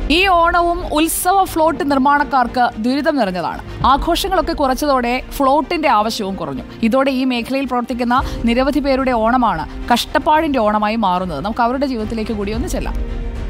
ഈ ഓണവും ഉത്സവ ഫ്ലോട്ട് നിർമ്മാണക്കാർക്ക് ദുരിതം നിറഞ്ഞതാണ് ആഘോഷങ്ങളൊക്കെ കുറച്ചതോടെ ഫ്ലോട്ടിന്റെ ആവശ്യവും കുറഞ്ഞു ഇതോടെ ഈ മേഖലയിൽ പ്രവർത്തിക്കുന്ന നിരവധി പേരുടെ ഓണമാണ് കഷ്ടപ്പാടിന്റെ ഓണമായി മാറുന്നത് നമുക്ക് അവരുടെ ജീവിതത്തിലേക്ക് കൂടി ഒന്ന് ചെല്ലാം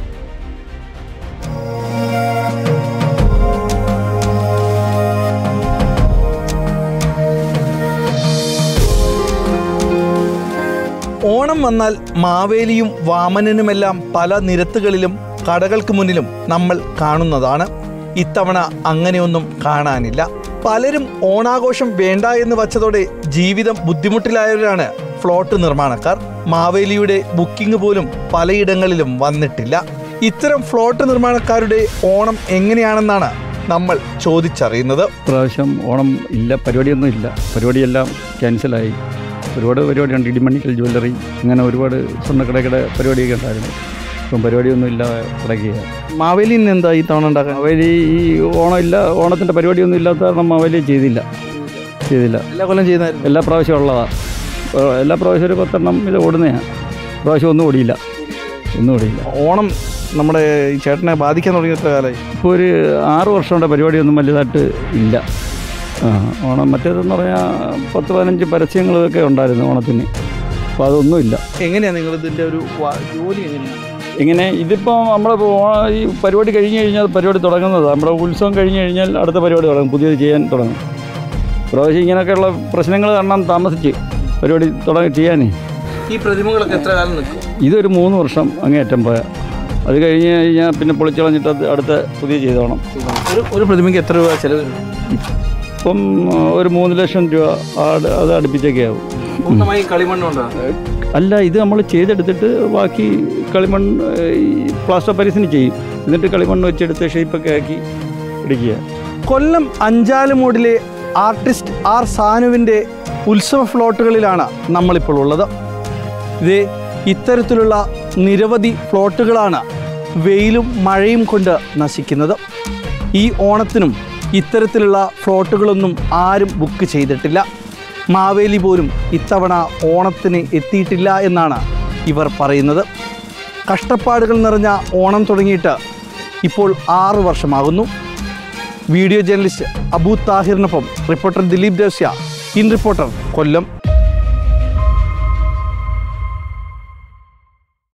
ഓണം വന്നാൽ മാവേലിയും വാമനനുമെല്ലാം പല നിരത്തുകളിലും കടകൾക്ക് മുന്നിലും നമ്മൾ കാണുന്നതാണ് ഇത്തവണ അങ്ങനെയൊന്നും കാണാനില്ല പലരും ഓണാഘോഷം വേണ്ട എന്ന് വച്ചതോടെ ജീവിതം ബുദ്ധിമുട്ടിലായവരാണ് ഫ്ലോട്ട് നിർമ്മാണക്കാർ മാവേലിയുടെ ബുക്കിംഗ് പോലും പലയിടങ്ങളിലും വന്നിട്ടില്ല ഇത്തരം ഫ്ലോട്ട് നിർമ്മാണക്കാരുടെ ഓണം എങ്ങനെയാണെന്നാണ് നമ്മൾ ചോദിച്ചറിയുന്നത് പ്രാവശ്യം ഓണം ഇല്ല പരിപാടിയൊന്നും ഇല്ല പരിപാടിയെല്ലാം ക്യാൻസലായി ഒരുപാട് പരിപാടിയുണ്ട് ഇടിമണ്ണിക്കൽ ജ്വല്ലറി അങ്ങനെ ഒരുപാട് സ്വർണ്ണക്കടയുടെ പരിപാടിയൊക്കെ ഉണ്ടായിരുന്നു ഇപ്പം പരിപാടിയൊന്നും ഇല്ലാതെ കിടക്കുകയാണ് മാവേലി ഇന്ന് എന്താ ഈ തവണ ഉണ്ടാക്കാൻ മാവേലി ഈ ഓണം ഇല്ല ഓണത്തിൻ്റെ പരിപാടിയൊന്നും ഇല്ലാത്ത കാരണം മാവേലി ചെയ്തില്ല ചെയ്തില്ല എല്ലാ കൊല്ലം ചെയ്യുന്നതായിരുന്നു എല്ലാ പ്രാവശ്യവും ഉള്ളതാണ് എല്ലാ പ്രാവശ്യം ഒരു പത്തെണ്ണം ഇത് ഓടുന്നതാണ് പ്രാവശ്യം ഒന്നും ഓടിയില്ല ഒന്നും ഓടിയില്ല ഓണം നമ്മുടെ ഈ ചേട്ടനെ ബാധിക്കാൻ തുടങ്ങിയ എത്ര കാലമായി ഇപ്പോൾ ഒരു ആറ് വർഷം കൊണ്ട് പരിപാടിയൊന്നും വലുതായിട്ട് ഇല്ല ആ ഓണം മറ്റേതെന്ന് പറഞ്ഞാൽ പത്ത് പതിനഞ്ച് പരസ്യങ്ങളൊക്കെ ഉണ്ടായിരുന്നു ഓണത്തിന് അപ്പോൾ അതൊന്നുമില്ല എങ്ങനെയാണ് നിങ്ങൾ ഇതിന്റെ ഒരു വാ- ജോലി എങ്ങനെയാണ് ഇങ്ങനെ ഇതിപ്പോൾ നമ്മൾ ഈ പരിപാടി കഴിഞ്ഞ് കഴിഞ്ഞാൽ പരിപാടി തുടങ്ങുന്നത് നമ്മുടെ ഉത്സവം കഴിഞ്ഞ് കഴിഞ്ഞാൽ അടുത്ത പരിപാടി തുടങ്ങും പുതിയത് ചെയ്യാൻ തുടങ്ങും പ്രാവശ്യം ഇങ്ങനെയൊക്കെയുള്ള പ്രശ്നങ്ങൾ കാരണം താമസിച്ച് പരിപാടി തുടങ്ങി ചെയ്യാനേ ഈ പ്രതിമകളൊക്കെ എത്ര കാലം നിൽക്കും ഇതൊരു മൂന്ന് വർഷം അങ്ങേയറ്റം പോയ അത് കഴിഞ്ഞ് കഴിഞ്ഞാൽ പിന്നെ പൊളിച്ചളഞ്ഞിട്ട് അത് അടുത്ത പുതിയ ചെയ്തോണം ഒരു ഒരു പ്രതിമയ്ക്ക് എത്ര രൂപ ചെലവ് വരും? ഇപ്പം ആ, ഒരു മൂന്ന് ലക്ഷം രൂപ ആട് അത് അടുപ്പിച്ചൊക്കെ ആവും പൂർണ്ണമായും കളിമണ്ണുകൊണ്ടാണ് അല്ല ഇത് നമ്മൾ ചെയ്തെടുത്തിട്ട് ബാക്കി കളിമണ്ണ് ഈ പ്ലാസ്റ്റർ പരിസിന് ചെയ്യും എന്നിട്ട് കളിമണ്ണ് വെച്ചെടുത്ത് ഷേപ്പൊക്കെ ആക്കി ഇടിക്കുക കൊല്ലം അഞ്ചാലുമൂടിലെ ആർട്ടിസ്റ്റ് ആർ സാനുവിൻ്റെ ഉത്സവ ഫ്ലോട്ടുകളിലാണ് നമ്മളിപ്പോൾ ഉള്ളത് ഇത് ഇത്തരത്തിലുള്ള നിരവധി ഫ്ലോട്ടുകളാണ് വെയിലും മഴയും കൊണ്ട് നശിക്കുന്നത് ഈ ഓണത്തിനും ഇത്തരത്തിലുള്ള ഫ്ലോട്ടുകളൊന്നും ആരും ബുക്ക് ചെയ്തിട്ടില്ല മാവേലി പോലും ഇത്തവണ ഓണത്തിന് എത്തിയിട്ടില്ല എന്നാണ് ഇവർ പറയുന്നത് കഷ്ടപ്പാടുകൾ നിറഞ്ഞ ഓണം തുടങ്ങിയിട്ട് ഇപ്പോൾ ആറു വർഷമാകുന്നു വീഡിയോ ജേർണലിസ്റ്റ് അബൂ താഹിറിനൊപ്പം റിപ്പോർട്ടർ ദിലീപ് ദേശ്യ ഇൻ റിപ്പോർട്ടർ കൊല്ലം